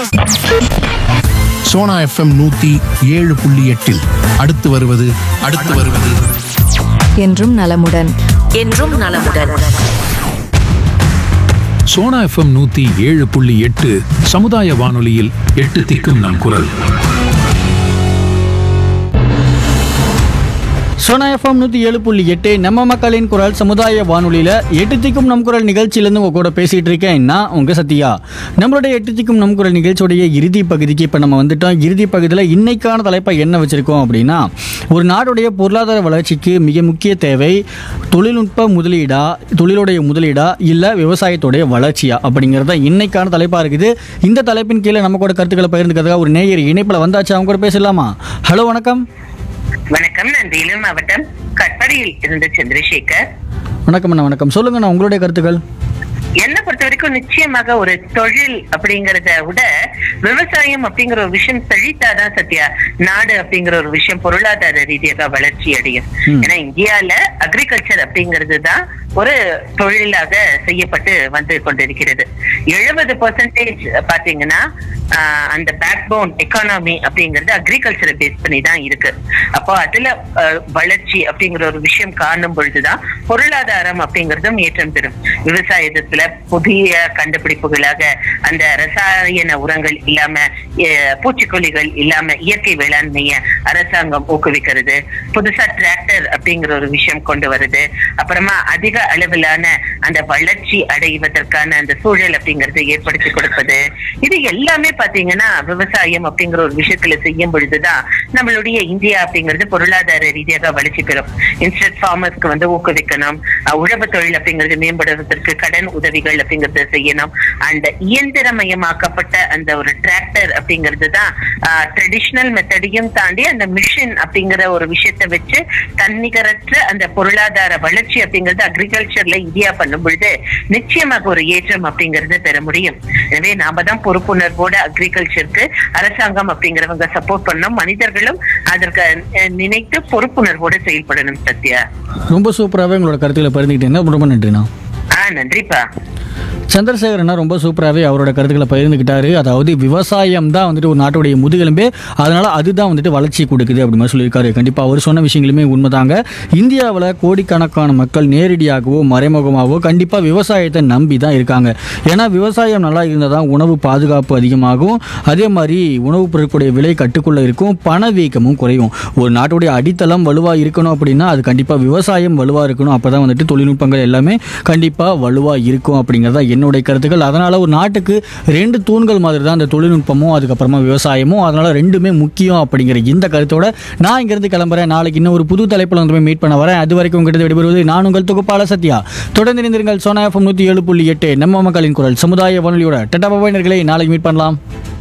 Sona FM நூத்தி ஏழு புள்ளி எட்டில் அடுத்து வருவது அடுத்து வருவது என்றும் நலமுடன் என்றும் நலமுடன் சோனா எஃப்எம் நூத்தி ஏழு புள்ளி எட்டு சமுதாய வானொலியில் எட்டு திக்கும் நம் குரல் சோனா எஃப்எம் நூற்றி ஏழு புள்ளி எட்டு நம்ம மக்களின் குரல் சமுதாய வானொலியில் எட்டு திக்கும் நம் குரல் நிகழ்ச்சியிலேருந்து உங்கள் கூட பேசிகிட்டு இருக்கேன் நான் உங்கள் சத்யா நம்மளுடைய எட்டு திக்கும் நம் குரல் நிகழ்ச்சியோடைய இறுதி பகுதிக்கு இப்போ நம்ம வந்துட்டோம் இறுதி பகுதியில் இன்னைக்கான தலைப்பை என்ன வச்சுருக்கோம் அப்படின்னா ஒரு நாடுடைய பொருளாதார வளர்ச்சிக்கு மிக முக்கிய தேவை தொழில்நுட்ப முதலீடா தொழிலுடைய முதலீடா இல்லை விவசாயத்துடைய வளர்ச்சியா அப்படிங்கிறது தான் இன்னைக்கான தலைப்பாக இருக்குது இந்த தலைப்பின் கீழே நம்ம கூட கருத்துக்களை பகிர்ந்துக்கிறதுக்காக ஒரு நேயர் இணைப்பில் வந்தாச்சு அவங்க கூட பேசலாமா ஹலோ வணக்கம் வணக்கம் நான் வேலூர் மாவட்டம் கட்படியில் இருந்து சந்திரசேகர் வணக்கம் அண்ணா வணக்கம் சொல்லுங்கண்ணா உங்களுடைய கருத்துக்கள் என்ன பொறுத்த வரைக்கும் நிச்சயமாக ஒரு தொழில் அப்படிங்கறத விட விவசாயம் அப்படிங்கிற ஒரு விஷயம் செழித்தாதான் சத்யா நாடு அப்படிங்கிற ஒரு விஷயம் பொருளாதார ரீதியாக வளர்ச்சி அடையும் ம். ஏன்னா இந்தியால அக்ரிகல்ச்சர் அப்படிங்கிறது தான் ஒரு தொழிலாக செய்யப்பட்டு வந்து கொண்டிருக்கிறது எழுபது பர்சன்டேஜ் பாத்தீங்கன்னா ஆஹ், அந்த பேக் போன் எக்கானமி அப்படிங்கிறது அக்ரிகல்ச்சரை பேஸ் பண்ணி தான் இருக்கு அப்போ அதுல ஆஹ், வளர்ச்சி அப்படிங்கிற ஒரு விஷயம் காணும் பொழுதுதான் பொருளாதாரம் அப்படிங்கறதும் ஏற்றம் பெறும் விவசாயத்துல புதிய கண்டுபிடிப்புகளாக அந்த ரசாயன உரங்கள் இல்லாம அஹ், பூச்சிக்கொல்லிகள் இல்லாம இயற்கை வேளாண்மைய அரசாங்கம் ஊக்குவிக்கிறது புதுசா டிராக்டர் அப்படிங்கிற ஒரு விஷயம் கொண்டு வருது அப்புறமா அதிக அளவிலான அந்த வளர்ச்சி அடைவதற்கான அந்த சூழல் அப்படிங்கறது ஏற்படுத்தி கொடுப்பது இது எல்லாமே பாத்தீங்கன்னா விவசாயம் அப்படிங்கிற ஒரு விஷயத்துல செய்யும் பொழுதுதான் நம்மளுடைய இந்தியா அப்படிங்கிறது பொருளாதார ரீதியாக வளர்ச்சி பெறும் இன்ஸ்டன்ட் ஃபார்மர்ஸ்க்கு வந்து ஊக்குவிக்கணும் அஹ் உழவு தொழில் அப்படிங்கிறது மேம்படுவதற்கு கடன் உதவிகள் அப்படிங்கறத செய்யணும் அண்ட் இயந்திரமயமாக்கப்பட்ட அந்த ஒரு டிராக்டர் அப்படிங்கிறது தான் ட்ரெடிஷ்னல் மெத்தடையும் தாண்டி அந்த மிஷின் அப்படிங்கிற ஒரு விஷயத்தை வச்சு தன்னிகரற்ற அந்த பொருளாதார வளர்ச்சி அப்படிங்கிறது அக்ரிகல்ச்சர்ல இந்தியா பண்ணும் பொழுது நிச்சயமாக ஒரு ஏற்றம் அப்படிங்கறது பெற முடியும் எனவே நாம தான் பொறுப்புணர்வோட அக்ரிகல்ச்சருக்கு அரசாங்கம் அப்படிங்கிறவங்க சப்போர்ட் பண்ணணும் மனிதர்களும் அதற்கு அஹ், நினைத்து பொறுப்புணர்வோட செயல்படணும் சத்யா ரொம்ப சூப்பராகவே உங்களோட கருத்துக்களை பகிர்ந்துக்கிட்டீங்க ரொம்ப நன்றிண்ணா ஆஹ் நன்றிப்பா சந்திரசேகரனா ரொம்ப சூப்பராகவே அவரோட கருத்துக்களை பகிர்ந்துக்கிட்டாரு அதாவது விவசாயம் தான் வந்துட்டு ஒரு நாட்டுடைய முதுகெலும்பே அதனால அதுதான் வந்துட்டு வளர்ச்சி கொடுக்குது அப்படி மாதிரி சொல்லியிருக்காரு கண்டிப்பாக அவர் சொன்ன விஷயங்களுமே உண்மைதாங்க இந்தியாவில் கோடிக்கணக்கான மக்கள் நேரடியாகவோ மறைமுகமாகவோ கண்டிப்பாக விவசாயத்தை நம்பி தான் இருக்காங்க ஏன்னா விவசாயம் நல்லா இருந்தால் தான் உணவு பாதுகாப்பு அதிகமாகும் அதே மாதிரி உணவுப் பொருட்களுடைய விலை கட்டுக்குள்ளே இருக்கும் பணவீக்கமும் குறையும் ஒரு நாட்டுடைய அடித்தளம் வலுவாக இருக்கணும் அப்படின்னா அது கண்டிப்பாக விவசாயம் வலுவாக இருக்கணும் அப்போ தான் வந்துட்டு தொழில்நுட்பங்கள் எல்லாமே கண்டிப்பாக வலுவாக இருக்கும் அப்படிங்கிறதா என்னுடைய கருத்துக்கள் அதனால் ஒரு நாட்டுக்கு ரெண்டு தூண்கள் மாதிரி தான் அந்த தொழில்நுட்பமும் அதுக்கப்புறமா விவசாயமும் அதனால் ரெண்டுமே முக்கியம் அப்படிங்கிற இந்த கருத்தோட நான் இங்கிருந்து கிளம்புறேன் நாளைக்கு இன்னும் ஒரு புது தலைப்பில் வந்து மீட் பண்ண வரேன் அது வரைக்கும் உங்ககிட்ட விடைபெறுவது நான் உங்கள் தொகுப்பாளர் சத்யா தொடர்ந்து இணைந்திருங்கள் சோனா எஃப்எம் நூற்றி ஏழு புள்ளி எட்டு நம்ம மக்களின் குரல் சமுதாய வானொலியோட டட்டா பாபாயினர்களை நாளைக்கு மீட் பண்ணலாம்